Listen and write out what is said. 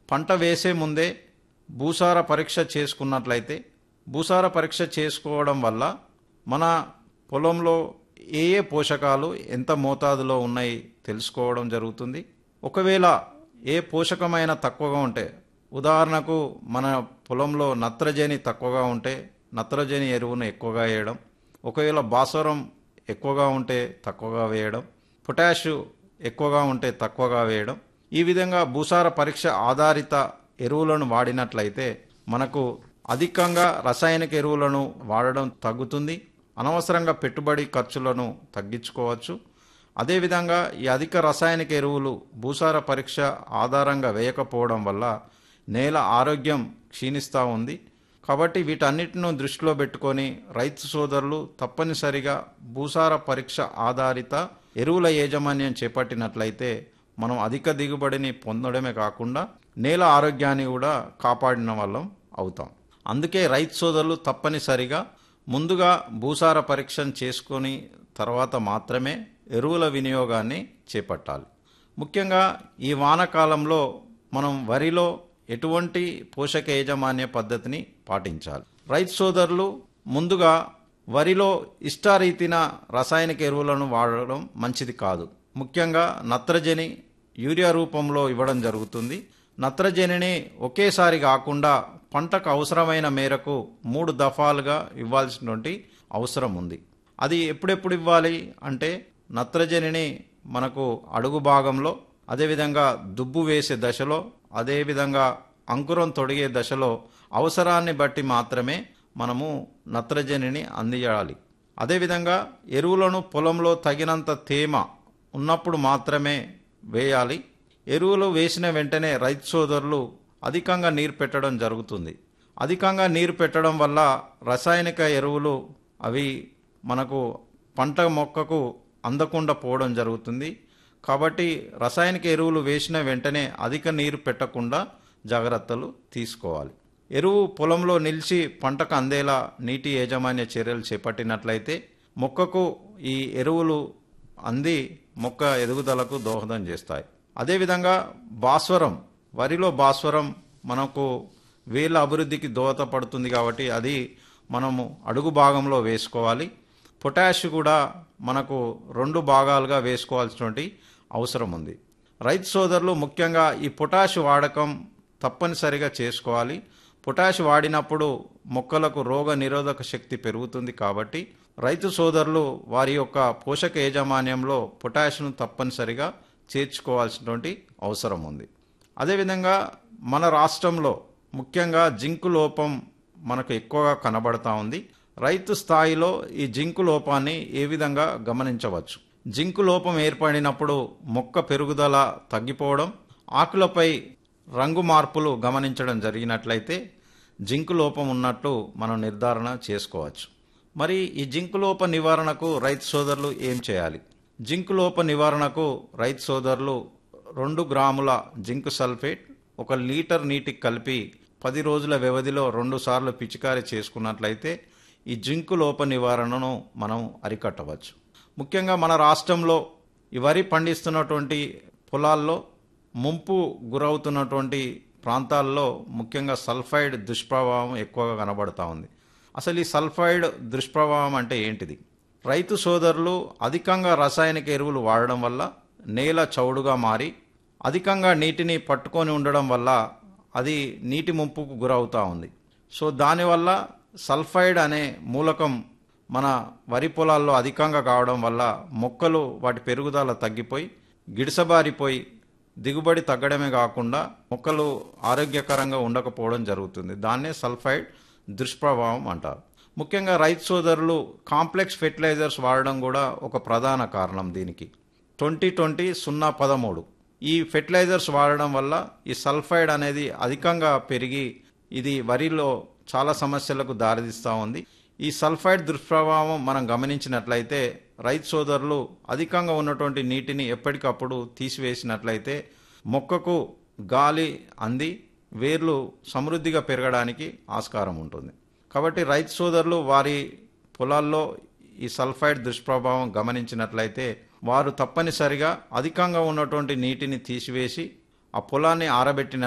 పంట వేసే ముందే భూసార పరీక్ష చేసుకున్నట్లయితే భూసార పరీక్ష చేసుకోవడం వల్ల మన పొలంలో ఏ ఏ పోషకాలు ఎంత మోతాదులో ఉన్నాయి తెలుసుకోవడం జరుగుతుంది ఒకవేళ ఏ పోషకమైన తక్కువగా ఉంటే ఉదాహరణకు మన పొలంలో నత్రజని తక్కువగా ఉంటే నత్రజని ఎరువును ఎక్కువగా వేయడం ఒకవేళ భాస్వరం ఎక్కువగా ఉంటే తక్కువగా వేయడం పొటాషు ఎక్కువగా ఉంటే తక్కువగా వేయడం ఈ విధంగా భూసార పరీక్ష ఆధారిత ఎరువులను వాడినట్లయితే మనకు అధికంగా రసాయనిక ఎరువులను వాడడం తగ్గుతుంది అనవసరంగా పెట్టుబడి ఖర్చులను తగ్గించుకోవచ్చు అదేవిధంగా ఈ అధిక రసాయనిక ఎరువులు భూసార పరీక్ష ఆధారంగా వేయకపోవడం వల్ల నేల ఆరోగ్యం క్షీణిస్తూ ఉంది కాబట్టి వీటన్నిటిను దృష్టిలో పెట్టుకొని రైతు సోదరులు తప్పనిసరిగా భూసార పరీక్ష ఆధారిత ఎరువుల యాజమాన్యం చేపట్టినట్లయితే మనం అధిక దిగుబడిని పొందడమే కాకుండా నేల ఆరోగ్యాన్ని కూడా కాపాడిన వాళ్ళం అవుతాం అందుకే రైతు సోదరులు తప్పనిసరిగా ముందుగా భూసార పరీక్షను చేసుకొని తర్వాత మాత్రమే ఎరువుల వినియోగాన్ని చేపట్టాలి ముఖ్యంగా ఈ వానాకాలంలో మనం వరిలో ఎటువంటి పోషక యాజమాన్య పద్ధతిని పాటించాలి రైతు సోదరులు ముందుగా వరిలో ఇష్టారీతిన రసాయనిక ఎరువులను వాడడం మంచిది కాదు ముఖ్యంగా నత్రజని యూరియా రూపంలో ఇవ్వడం జరుగుతుంది నత్రజనిని ఒకేసారి కాకుండా పంటకు అవసరమైన మేరకు మూడు దఫాలుగా ఇవ్వాల్సినటువంటి అవసరం ఉంది అది ఎప్పుడెప్పుడు ఇవ్వాలి అంటే నత్రజనిని మనకు అడుగు భాగంలో అదేవిధంగా దుబ్బు వేసే దశలో అదేవిధంగా అంకురం తొడిగే దశలో అవసరాన్ని బట్టి మాత్రమే మనము నత్రజనిని అందియాలి అదేవిధంగా ఎరువులను పొలంలో తగినంత తేమ ఉన్నప్పుడు మాత్రమే వేయాలి ఎరువులు వేసిన వెంటనే రైతు సోదరులు అధికంగా నీరు పెట్టడం జరుగుతుంది అధికంగా నీరు పెట్టడం వల్ల రసాయనిక ఎరువులు అవి మనకు పంట మొక్కకు అందకుండా పోవడం జరుగుతుంది కాబట్టి రసాయనిక ఎరువులు వేసిన వెంటనే అధిక నీరు పెట్టకుండా జాగ్రత్తలు తీసుకోవాలి ఎరువు పొలంలో నిలిచి పంటకు అందేలా నీటి యాజమాన్య చర్యలు చేపట్టినట్లయితే మొక్కకు ఈ ఎరువులు అంది మొక్క ఎదుగుదలకు దోహదం చేస్తాయి అదేవిధంగా భాస్వరం వరిలో భాస్వరం మనకు వేళ్ళ అభివృద్ధికి దోహదపడుతుంది కాబట్టి అది మనము అడుగు భాగంలో వేసుకోవాలి పొటాష్ కూడా మనకు రెండు భాగాలుగా వేసుకోవాల్సినటువంటి అవసరం ఉంది రైతు సోదరులు ముఖ్యంగా ఈ పొటాష్ వాడకం తప్పనిసరిగా చేసుకోవాలి పొటాష్ వాడినప్పుడు మొక్కలకు రోగ నిరోధక శక్తి పెరుగుతుంది కాబట్టి రైతు సోదరులు వారి యొక్క పోషక యాజమాన్యంలో పొటాష్ను తప్పనిసరిగా చేర్చుకోవాల్సినటువంటి అవసరం ఉంది అదేవిధంగా మన రాష్ట్రంలో ముఖ్యంగా జింకు లోపం మనకు ఎక్కువగా కనబడతా ఉంది రైతు స్థాయిలో ఈ జింకు లోపాన్ని ఏ విధంగా గమనించవచ్చు జింకు లోపం ఏర్పడినప్పుడు మొక్క పెరుగుదల తగ్గిపోవడం ఆకులపై రంగు మార్పులు గమనించడం జరిగినట్లయితే జింకు లోపం ఉన్నట్లు మనం నిర్ధారణ చేసుకోవచ్చు మరి ఈ జింకు లోప నివారణకు రైతు సోదరులు ఏం చేయాలి జింకు లోప నివారణకు రైతు సోదరులు రెండు గ్రాముల జింక్ సల్ఫేట్ ఒక లీటర్ నీటికి కలిపి పది రోజుల వ్యవధిలో రెండు సార్లు పిచికారీ చేసుకున్నట్లయితే ఈ జింకు లోప నివారణను మనం అరికట్టవచ్చు ముఖ్యంగా మన రాష్ట్రంలో ఈ వరి పండిస్తున్నటువంటి పొలాల్లో ముంపు గురవుతున్నటువంటి ప్రాంతాల్లో ముఖ్యంగా సల్ఫైడ్ దుష్ప్రభావం ఎక్కువగా కనబడతా ఉంది అసలు ఈ సల్ఫైడ్ దుష్ప్రభావం అంటే ఏంటిది రైతు సోదరులు అధికంగా రసాయనిక ఎరువులు వాడడం వల్ల నేల చౌడుగా మారి అధికంగా నీటిని పట్టుకొని ఉండడం వల్ల అది నీటి ముంపుకు గురవుతూ ఉంది సో దానివల్ల సల్ఫైడ్ అనే మూలకం మన వరి పొలాల్లో అధికంగా కావడం వల్ల మొక్కలు వాటి పెరుగుదల తగ్గిపోయి గిడిసబారిపోయి దిగుబడి తగ్గడమే కాకుండా మొక్కలు ఆరోగ్యకరంగా ఉండకపోవడం జరుగుతుంది దాన్నే సల్ఫైడ్ దుష్ప్రభావం అంటారు ముఖ్యంగా రైతు సోదరులు కాంప్లెక్స్ ఫెర్టిలైజర్స్ వాడడం కూడా ఒక ప్రధాన కారణం దీనికి ట్వంటీ ట్వంటీ సున్నా పదమూడు ఈ ఫెర్టిలైజర్స్ వాడడం వల్ల ఈ సల్ఫైడ్ అనేది అధికంగా పెరిగి ఇది వరిలో చాలా సమస్యలకు దారితీస్తూ ఉంది ఈ సల్ఫైడ్ దుష్ప్రభావం మనం గమనించినట్లయితే రైతు సోదరులు అధికంగా ఉన్నటువంటి నీటిని ఎప్పటికప్పుడు తీసివేసినట్లయితే మొక్కకు గాలి అంది వేర్లు సమృద్ధిగా పెరగడానికి ఆస్కారం ఉంటుంది కాబట్టి రైతు సోదరులు వారి పొలాల్లో ఈ సల్ఫైడ్ దుష్ప్రభావం గమనించినట్లయితే వారు తప్పనిసరిగా అధికంగా ఉన్నటువంటి నీటిని తీసివేసి ఆ పొలాన్ని ఆరబెట్టిన